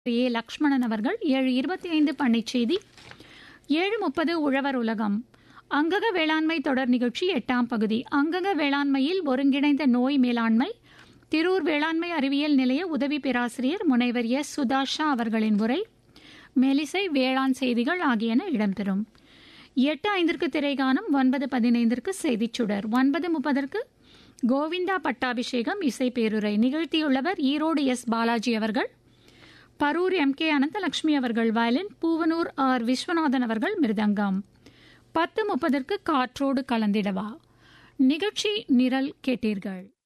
ஏ லக்ஷ்மணன் அவர்கள் ஏழு இருபத்தி ஐந்து பண்ணைச் செய்தி ஏழு முப்பது உழவர் உலகம் அங்கக வேளாண்மை தொடர் நிகழ்ச்சி எட்டாம் பகுதி அங்கக வேளாண்மையில் ஒருங்கிணைந்த நோய் மேலாண்மை திரூர் வேளாண்மை அறிவியல் நிலைய உதவி பேராசிரியர் முனைவர் எஸ் சுதாஷா அவர்களின் உரை மெலிசை வேளாண் செய்திகள் ஆகியன இடம்பெறும் எட்டு ஐந்திற்கு திரைகாணும் ஒன்பது பதினைந்திற்கு செய்திச் சுடர் ஒன்பது முப்பதற்கு கோவிந்தா பட்டாபிஷேகம் இசை பேருரை நிகழ்த்தியுள்ளவர் ஈரோடு எஸ் பாலாஜி அவர்கள் பரூர் எம் கே அனந்தலட்சுமி அவர்கள் வயலின் பூவனூர் ஆர் விஸ்வநாதன் அவர்கள் மிருதங்கம் பத்து முப்பதற்கு காற்றோடு கலந்திடவா நிகழ்ச்சி நிரல் கேட்டீர்கள்